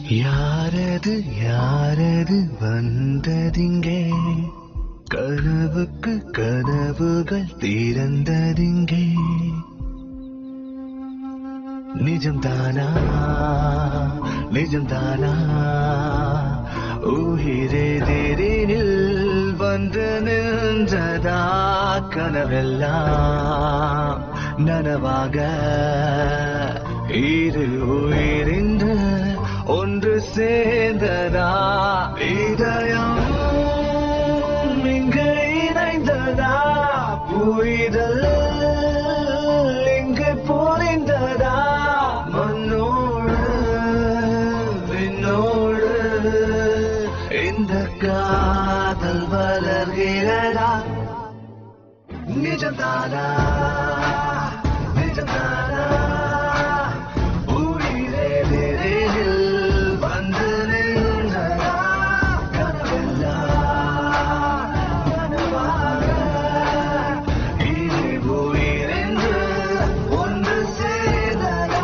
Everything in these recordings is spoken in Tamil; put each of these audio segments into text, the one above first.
யாரது யாரது வந்ததிங்கே கனவுக்கு கனவுகள் திறந்ததிங்கே நிஜம்தானா நிஜம்தானா உயிரே தேரினில் வந்து நின்றதா கனவெல்லாம் நனவாக இரு உயிரின்று ஒன்று சேர்ந்ததா இதயம் இங்கு இணைந்ததா புரிதல் இங்கு புரிந்ததா மண்ணோடு விண்ணோடு இந்த காதல் வளர்கிறதா நிஜம்தானா நிஜம்தானா உயிரே விரைவில் வந்து நின்றதா கனவெல்லாம் கனவாக இரு உயிரென்று ஒன்று சேர்ந்ததா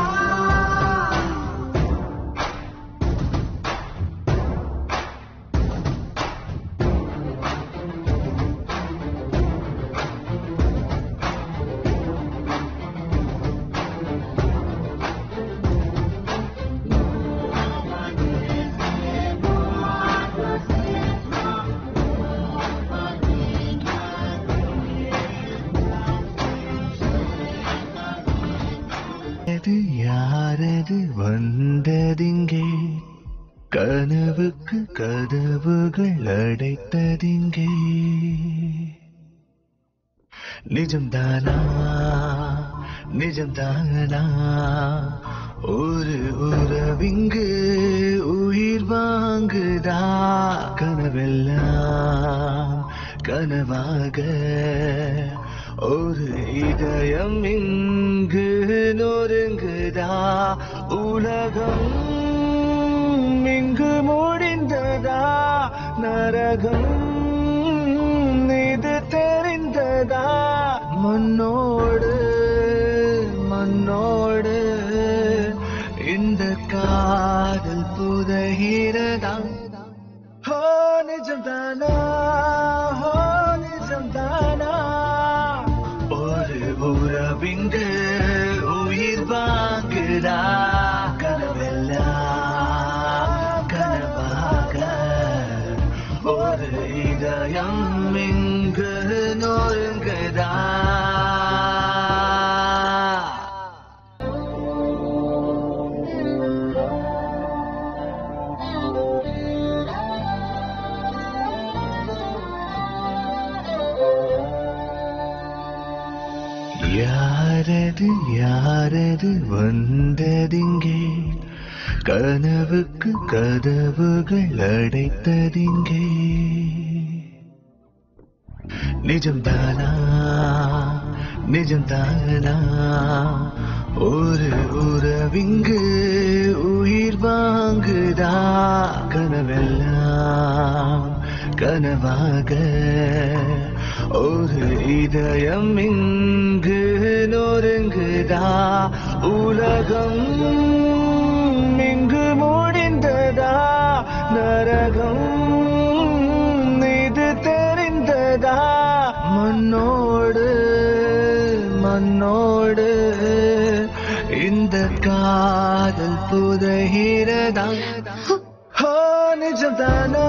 அது யாரது வந்ததிங்கே கனவுக்கு கதவுகள் அடைத்ததிங்கே நிஜம்தானா நிஜம்தானா ஒரு உறவிங்கு உயிர் வாங்குதா கனவெல்லாம் கனவாக ஒரு இதயம் இங்கு நொறுங்குதா உலகம் இங்கு முடிந்ததா நரகம் இது தெரிந்ததா மண்ணோடு மண்ணோடு இந்த காதல் புதைகிறதா ஹோ நிஜம்தானா ஹோ நிஜம்தானா ஒரு உறவிங்கு உயிர் வாங்குதா கனவெல்லாம் கனவாக ஒரு இதயம் இங்கு நொறுங்குதா யாரது யாரது வந்ததிங்கே கனவுக்கு கதவுகள் அடைத்ததிங்கே நிஜம்தானா நிஜம்தானா ஒரு உறவிங்கு உயிர் வாங்குதா கனவெல்லாம் கனவாக ஒரு இதயம் இங்கு நொறுங்குதா உலகம் இங்கு முடிந்ததா நரகம் இது தெரிந்ததா மண்ணோடு மண்ணோடு இந்த காதல் புதைகிறதா ஹோ நிஜம்தானா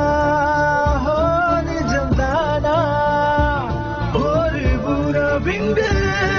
ஹோ நிஜம்தானா ஒரு புறவிங்கு